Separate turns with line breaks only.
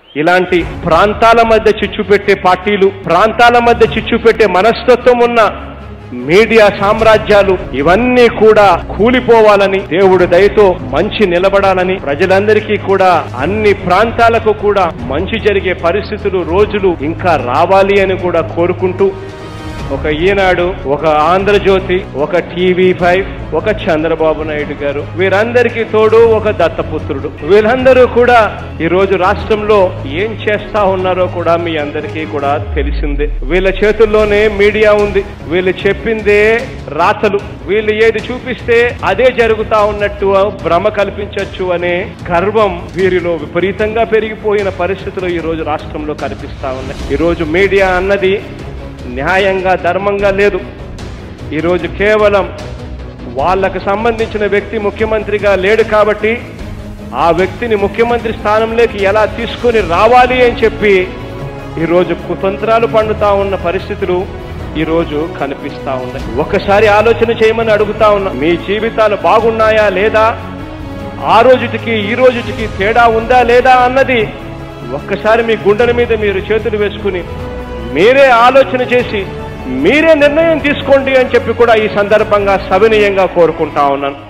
ఇలాంటి ప్రాంతాల మధ్య చిచ్చు పెట్టే పార్టీలు ప్రాంతాల మధ్య చిచ్చు పెట్టే మనస్తత్వం ఉన్న మీడియా సామ్రాజ్యాలు ఇవన్నీ కూడా కూలిపోవాలని దేవుడు దయతో మంచి నిలబడాలని ప్రజలందరికీ కూడా అన్ని ప్రాంతాలకు కూడా మంచి జరిగే పరిస్థితులు రోజులు ఇంకా రావాలి అని కూడా కోరుకుంటూ ఒక ఈనాడు ఒక ఆంధ్రజ్యోతి ఒక టీవీ ఫైవ్ ఒక చంద్రబాబు నాయుడు గారు వీరందరికీ తోడు ఒక దత్తపుత్రుడు వీళ్ళందరూ కూడా ఈ రోజు రాష్ట్రంలో ఏం చేస్తా ఉన్నారో కూడా మీ అందరికీ కూడా తెలిసిందే వీళ్ళ చేతుల్లోనే మీడియా ఉంది వీళ్ళు చెప్పిందే రాతలు వీళ్ళు ఏది చూపిస్తే అదే జరుగుతా ఉన్నట్టు భ్రమ కల్పించవచ్చు అనే గర్వం వీరిలో విపరీతంగా పెరిగిపోయిన పరిస్థితులు ఈ రోజు రాష్ట్రంలో కనిపిస్తా ఉన్నాయి ఈ రోజు మీడియా అన్నది న్యాయంగా ధర్మంగా లేదు ఈరోజు కేవలం వాళ్ళకు సంబంధించిన వ్యక్తి ముఖ్యమంత్రిగా లేడు కాబట్టి ఆ వ్యక్తిని ముఖ్యమంత్రి స్థానంలోకి ఎలా తీసుకొని రావాలి అని చెప్పి ఈరోజు కుతంత్రాలు పండుతా ఉన్న పరిస్థితులు ఈరోజు కనిపిస్తా ఉన్నాయి ఒక్కసారి ఆలోచన చేయమని అడుగుతా ఉన్నా మీ జీవితాలు బాగున్నాయా లేదా ఆ రోజుటికి ఈ రోజుటికి తేడా ఉందా లేదా అన్నది ఒక్కసారి మీ గుండెల మీద మీరు చేతులు వేసుకుని మీరే ఆలోచన చేసి మీరే నిర్ణయం తీసుకోండి అని చెప్పి కూడా ఈ సందర్భంగా సవినయంగా కోరుకుంటా ఉన్నాను